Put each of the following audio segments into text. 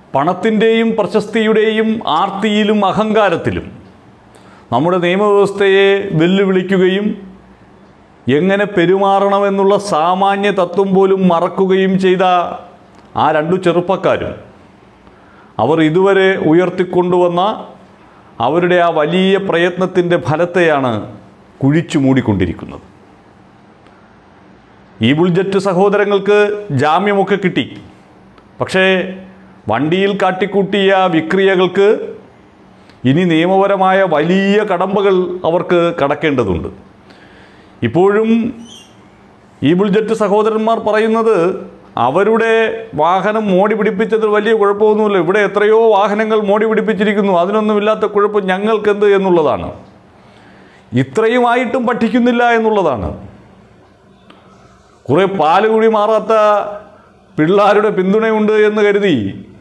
പണത്തിൻ്റെയും പ്രശസ്തിയുടെയും ആർത്തിയിലും അഹങ്കാരത്തിലും നമ്മുടെ നിയമവ്യവസ്ഥയെ വെല്ലുവിളിക്കുകയും എങ്ങനെ പെരുമാറണമെന്നുള്ള സാമാന്യ തത്വം പോലും മറക്കുകയും ചെയ്ത ആ രണ്ടു ചെറുപ്പക്കാരും അവർ ഇതുവരെ ഉയർത്തിക്കൊണ്ടുവന്ന അവരുടെ ആ വലിയ പ്രയത്നത്തിൻ്റെ ഫലത്തെയാണ് കുഴിച്ചു മൂടിക്കൊണ്ടിരിക്കുന്നത് ഈ ബുൾജറ്റ് സഹോദരങ്ങൾക്ക് ജാമ്യമൊക്കെ കിട്ടി പക്ഷേ വണ്ടിയിൽ കാട്ടിക്കൂട്ടിയ വിക്രിയകൾക്ക് ഇനി നിയമപരമായ വലിയ കടമ്പകൾ അവർക്ക് കടക്കേണ്ടതുണ്ട് ഇപ്പോഴും ഈ ബുൾജറ്റ് സഹോദരന്മാർ പറയുന്നത് അവരുടെ വാഹനം മോടി പിടിപ്പിച്ചതിൽ വലിയ കുഴപ്പമൊന്നുമില്ല ഇവിടെ എത്രയോ വാഹനങ്ങൾ മോടി പിടിപ്പിച്ചിരിക്കുന്നു അതിനൊന്നുമില്ലാത്ത കുഴപ്പം ഞങ്ങൾക്കെന്ത് എന്നുള്ളതാണ് ഇത്രയുമായിട്ടും പഠിക്കുന്നില്ല എന്നുള്ളതാണ് കുറേ പാല് കൂടി മാറാത്ത പിള്ളാരുടെ പിന്തുണയുണ്ട് എന്ന് കരുതി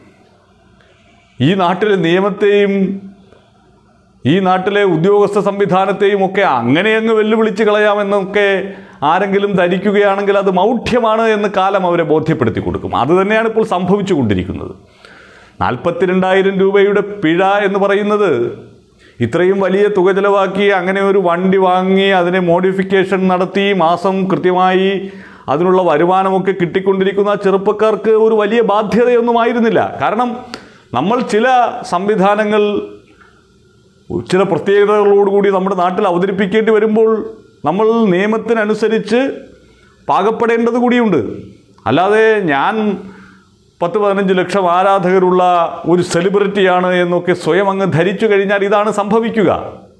ഈ നാട്ടിലെ നിയമത്തെയും ഈ നാട്ടിലെ ഉദ്യോഗസ്ഥ സംവിധാനത്തെയും ഒക്കെ അങ്ങനെ അങ്ങ് വെല്ലുവിളിച്ച് കളയാമെന്നൊക്കെ ആരെങ്കിലും ധരിക്കുകയാണെങ്കിൽ അത് മൗഢ്യമാണ് എന്ന് കാലം അവരെ ബോധ്യപ്പെടുത്തി കൊടുക്കും അത് തന്നെയാണ് ഇപ്പോൾ സംഭവിച്ചു കൊണ്ടിരിക്കുന്നത് നാൽപ്പത്തിരണ്ടായിരം രൂപയുടെ പിഴ എന്ന് പറയുന്നത് ഇത്രയും വലിയ തുക ചിലവാക്കി അങ്ങനെ ഒരു വണ്ടി വാങ്ങി അതിനെ മോഡിഫിക്കേഷൻ നടത്തി മാസം കൃത്യമായി അതിനുള്ള വരുമാനമൊക്കെ കിട്ടിക്കൊണ്ടിരിക്കുന്ന ആ ചെറുപ്പക്കാർക്ക് ഒരു വലിയ ബാധ്യതയൊന്നും ആയിരുന്നില്ല കാരണം നമ്മൾ ചില സംവിധാനങ്ങൾ ചില പ്രത്യേകതകളോടുകൂടി നമ്മുടെ നാട്ടിൽ അവതരിപ്പിക്കേണ്ടി വരുമ്പോൾ നമ്മൾ നിയമത്തിനനുസരിച്ച് പാകപ്പെടേണ്ടത് കൂടിയുണ്ട് അല്ലാതെ ഞാൻ പത്ത് പതിനഞ്ച് ലക്ഷം ആരാധകരുള്ള ഒരു സെലിബ്രിറ്റിയാണ് എന്നൊക്കെ സ്വയം അങ്ങ് ധരിച്ചു കഴിഞ്ഞാൽ ഇതാണ് സംഭവിക്കുക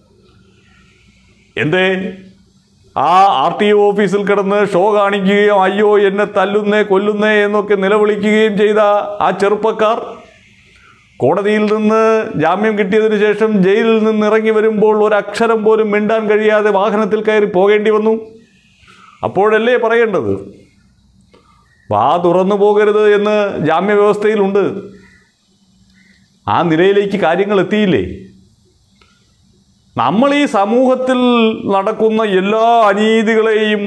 എന്തേ ആ ആർ ടി ഒ ഓഫീസിൽ കിടന്ന് ഷോ കാണിക്കുകയും അയ്യോ എന്നെ തല്ലുന്നേ കൊല്ലുന്നേ എന്നൊക്കെ നിലവിളിക്കുകയും ചെയ്ത ആ ചെറുപ്പക്കാർ കോടതിയിൽ നിന്ന് ജാമ്യം കിട്ടിയതിനു ശേഷം ജയിലിൽ നിന്ന് ഇറങ്ങി വരുമ്പോൾ ഒരക്ഷരം പോലും മിണ്ടാൻ കഴിയാതെ വാഹനത്തിൽ കയറി പോകേണ്ടി വന്നു അപ്പോഴല്ലേ പറയേണ്ടത് വാ തുറന്നു പോകരുത് എന്ന് ജാമ്യ വ്യവസ്ഥയിലുണ്ട് ആ നിലയിലേക്ക് കാര്യങ്ങൾ എത്തിയില്ലേ നമ്മൾ ഈ സമൂഹത്തിൽ നടക്കുന്ന എല്ലാ അനീതികളെയും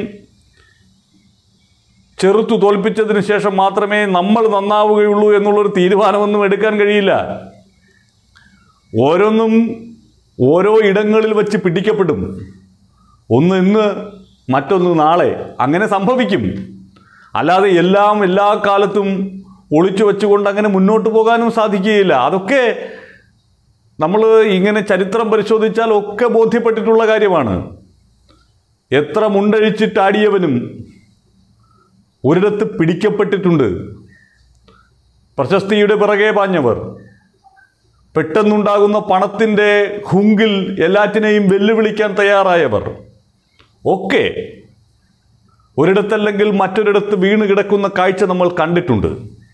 ചെറുത്തു തോൽപ്പിച്ചതിന് ശേഷം മാത്രമേ നമ്മൾ നന്നാവുകയുള്ളൂ എന്നുള്ളൊരു തീരുമാനമൊന്നും എടുക്കാൻ കഴിയില്ല ഓരോന്നും ഓരോ ഇടങ്ങളിൽ വച്ച് പിടിക്കപ്പെടും ഒന്ന് ഇന്ന് മറ്റൊന്ന് നാളെ അങ്ങനെ സംഭവിക്കും അല്ലാതെ എല്ലാം എല്ലാ കാലത്തും ഒളിച്ചു വെച്ചുകൊണ്ട് അങ്ങനെ മുന്നോട്ട് പോകാനും സാധിക്കുകയില്ല അതൊക്കെ നമ്മൾ ഇങ്ങനെ ചരിത്രം പരിശോധിച്ചാൽ ഒക്കെ ബോധ്യപ്പെട്ടിട്ടുള്ള കാര്യമാണ് എത്ര മുണ്ടഴിച്ചിട്ടാടിയവനും ഒരിടത്ത് പിടിക്കപ്പെട്ടിട്ടുണ്ട് പ്രശസ്തിയുടെ പിറകെ പാഞ്ഞവർ പെട്ടെന്നുണ്ടാകുന്ന പണത്തിൻ്റെ ഹുങ്കിൽ എല്ലാറ്റിനെയും വെല്ലുവിളിക്കാൻ തയ്യാറായവർ ഒക്കെ ഒരിടത്തല്ലെങ്കിൽ മറ്റൊരിടത്ത് വീണ് കിടക്കുന്ന കാഴ്ച നമ്മൾ കണ്ടിട്ടുണ്ട്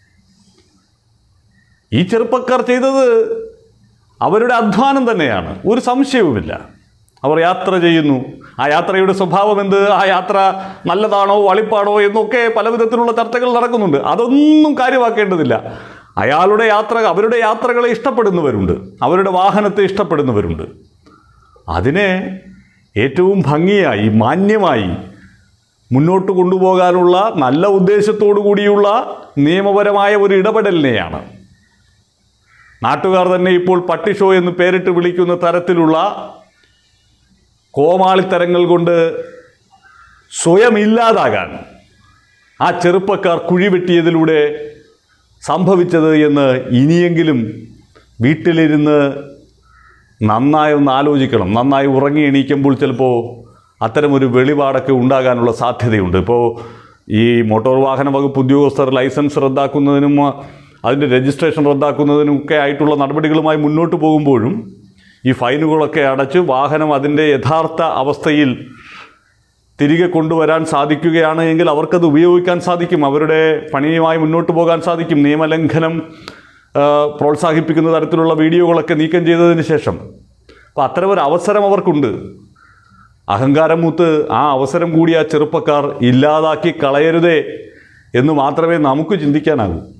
ഈ ചെറുപ്പക്കാർ ചെയ്തത് അവരുടെ അധ്വാനം തന്നെയാണ് ഒരു സംശയവുമില്ല അവർ യാത്ര ചെയ്യുന്നു ആ യാത്രയുടെ സ്വഭാവം എന്ത് ആ യാത്ര നല്ലതാണോ വളിപ്പാണോ എന്നൊക്കെ പല വിധത്തിലുള്ള ചർച്ചകൾ നടക്കുന്നുണ്ട് അതൊന്നും കാര്യമാക്കേണ്ടതില്ല അയാളുടെ യാത്ര അവരുടെ യാത്രകളെ ഇഷ്ടപ്പെടുന്നവരുണ്ട് അവരുടെ വാഹനത്തെ ഇഷ്ടപ്പെടുന്നവരുണ്ട് അതിനെ ഏറ്റവും ഭംഗിയായി മാന്യമായി മുന്നോട്ട് കൊണ്ടുപോകാനുള്ള നല്ല ഉദ്ദേശത്തോടു കൂടിയുള്ള നിയമപരമായ ഒരു ഇടപെടലിനെയാണ് നാട്ടുകാർ തന്നെ ഇപ്പോൾ പട്ടി ഷോ എന്ന് പേരിട്ട് വിളിക്കുന്ന തരത്തിലുള്ള കോമാളിത്തരങ്ങൾ കൊണ്ട് സ്വയം ഇല്ലാതാകാൻ ആ ചെറുപ്പക്കാർ കുഴിവെട്ടിയതിലൂടെ സംഭവിച്ചത് എന്ന് ഇനിയെങ്കിലും വീട്ടിലിരുന്ന് നന്നായി ഒന്ന് ആലോചിക്കണം നന്നായി ഉറങ്ങി എണീക്കുമ്പോൾ ചിലപ്പോൾ അത്തരമൊരു വെളിപാടൊക്കെ ഉണ്ടാകാനുള്ള സാധ്യതയുണ്ട് ഇപ്പോൾ ഈ മോട്ടോർ വാഹന വകുപ്പ് ഉദ്യോഗസ്ഥർ ലൈസൻസ് റദ്ദാക്കുന്നതിനും അതിൻ്റെ രജിസ്ട്രേഷൻ റദ്ദാക്കുന്നതിനും ഒക്കെ ആയിട്ടുള്ള നടപടികളുമായി മുന്നോട്ട് പോകുമ്പോഴും ഈ ഫൈനുകളൊക്കെ അടച്ച് വാഹനം അതിൻ്റെ യഥാർത്ഥ അവസ്ഥയിൽ തിരികെ കൊണ്ടുവരാൻ സാധിക്കുകയാണ് എങ്കിൽ അവർക്കത് ഉപയോഗിക്കാൻ സാധിക്കും അവരുടെ പണിയുമായി മുന്നോട്ട് പോകാൻ സാധിക്കും നിയമലംഘനം ആ, പ്രോത്സാഹിപ്പിക്കുന്ന തരത്തിലുള്ള വീഡിയോകളൊക്കെ നീക്കം ചെയ്തതിന് ശേഷം അപ്പോൾ അത്തരമൊരു അവസരം അവർക്കുണ്ട് അഹങ്കാരം മൂത്ത് ആ അവസരം കൂടി ആ ചെറുപ്പക്കാർ ഇല്ലാതാക്കി കളയരുതേ എന്ന് മാത്രമേ നമുക്ക് ചിന്തിക്കാനാകൂ